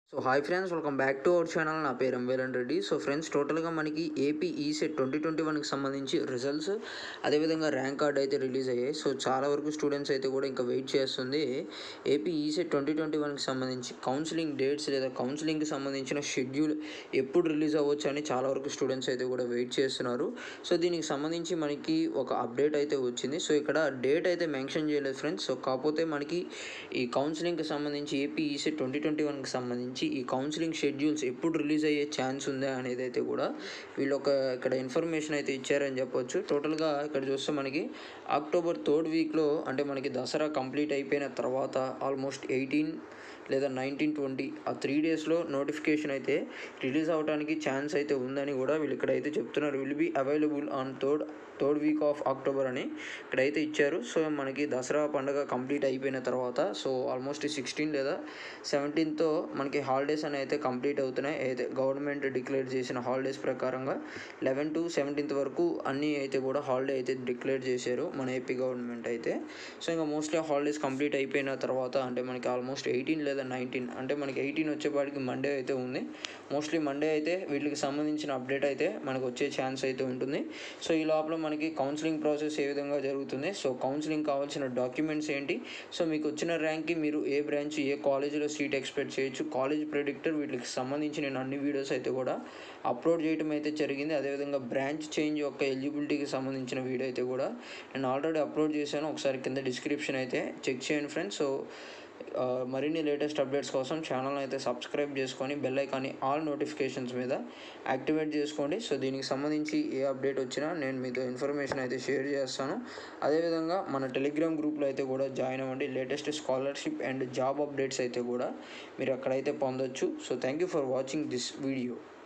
so hi friends welcome back to our channel నా పేరు ఎంవేలన్ Reddy so friends టోటల్గా మనకి ఏపీ ఈసెట్ ట్వంటీ ట్వంటీ వన్కి సంబంధించి రిజల్ట్స్ అదేవిధంగా ర్యాంక్ కార్డ్ అయితే రిలీజ్ అయ్యాయి సో చాలా వరకు స్టూడెంట్స్ అయితే కూడా ఇంకా వెయిట్ చేస్తుంది ఏపీ ఈసెట్ ట్వంటీ ట్వంటీ వన్కి సంబంధించి కౌన్సిలింగ్ డేట్స్ లేదా కౌన్సిలింగ్కి సంబంధించిన షెడ్యూల్ ఎప్పుడు రిలీజ్ అవ్వచ్చు అని చాలా వరకు స్టూడెంట్స్ అయితే కూడా వెయిట్ చేస్తున్నారు సో దీనికి సంబంధించి మనకి ఒక అప్డేట్ అయితే వచ్చింది సో ఇక్కడ డేట్ అయితే మెన్షన్ చేయలేదు ఫ్రెండ్స్ సో కాకపోతే మనకి ఈ కౌన్సిలింగ్కి సంబంధించి ఏపీ ఈసీ ట్వంటీ ట్వంటీ వన్కి సంబంధించి ఈ కౌన్సిలింగ్ షెడ్యూల్స్ ఎప్పుడు రిలీజ్ అయ్యే ఛాన్స్ ఉందా అనేది అయితే కూడా వీళ్ళు ఒక ఇక్కడ ఇన్ఫర్మేషన్ అయితే ఇచ్చారని చెప్పొచ్చు టోటల్గా ఇక్కడ చూస్తే మనకి అక్టోబర్ థర్డ్ వీక్లో అంటే మనకి దసరా కంప్లీట్ అయిపోయిన తర్వాత ఆల్మోస్ట్ ఎయిటీన్ లేదా నైన్టీన్ ట్వంటీ ఆ త్రీ డేస్లో నోటిఫికేషన్ అయితే రిలీజ్ అవడానికి ఛాన్స్ అయితే ఉందని కూడా వీళ్ళు ఇక్కడైతే చెప్తున్నారు will be available on third third week of October అని ఇక్కడైతే ఇచ్చారు సో మనకి దసరా పండుగ కంప్లీట్ అయిపోయిన తర్వాత సో ఆల్మోస్ట్ సిక్స్టీన్ లేదా సెవెంటీన్తో మనకి హాలిడేస్ అని అయితే కంప్లీట్ అవుతున్నాయి అయితే గవర్నమెంట్ డిక్లేర్ చేసిన హాలిడేస్ ప్రకారంగా లెవెన్ టు సెవెంటీన్త్ వరకు అన్నీ అయితే కూడా హాలిడే అయితే డిక్లేర్ చేశారు మన ఏపీ గవర్నమెంట్ అయితే సో ఇంకా మోస్ట్లీ హాలిడేస్ కంప్లీట్ అయిపోయిన తర్వాత అంటే మనకి ఆల్మోస్ట్ ఎయిటీన్ లేదా నైన్టీన్ అంటే మనకి ఎయిటీన్ వచ్చేపాటికి మండే అయితే ఉంది మోస్ట్లీ మండే అయితే వీటికి సంబంధించిన అప్డేట్ అయితే మనకు వచ్చే ఛాన్స్ అయితే ఉంటుంది సో ఈ లోపల మనకి కౌన్సిలింగ్ ప్రాసెస్ ఏ విధంగా జరుగుతుంది సో కౌన్సిలింగ్ కావాల్సిన డాక్యుమెంట్స్ ఏంటి సో మీకు వచ్చిన ర్యాంక్కి మీరు ఏ బ్రాంచ్ ఏ కాలేజీలో సీట్ ఎక్స్పెక్ట్ చేయొచ్చు కాలేజ్ ప్రెడిక్టర్ వీటికి సంబంధించి నేను అన్ని వీడియోస్ అయితే కూడా అప్లోడ్ చేయడం అయితే జరిగింది అదేవిధంగా బ్రాంచ్ చేంజ్ యొక్క ఎలిజిబిలిటీకి సంబంధించిన వీడియో అయితే కూడా నేను ఆల్రెడీ అప్లోడ్ చేశాను ఒకసారి కింద డిస్క్రిప్షన్ అయితే చెక్ చేయండి ఫ్రెండ్స్ సో ఆ, మరిన్ని లేటెస్ట్ అప్డేట్స్ కోసం ఛానల్ అయితే సబ్స్క్రైబ్ చేసుకొని బెల్ ఐకాన్ని ఆల్ నోటిఫికేషన్స్ మీద యాక్టివేట్ చేసుకోండి సో దీనికి సంబంధించి ఏ అప్డేట్ వచ్చినా నేను మీతో ఇన్ఫర్మేషన్ అయితే షేర్ చేస్తాను అదేవిధంగా మన టెలిగ్రామ్ గ్రూప్లో అయితే కూడా జాయిన్ అవ్వండి latest scholarship and job updates అయితే కూడా మీరు అక్కడైతే పొందొచ్చు so thank you for watching this video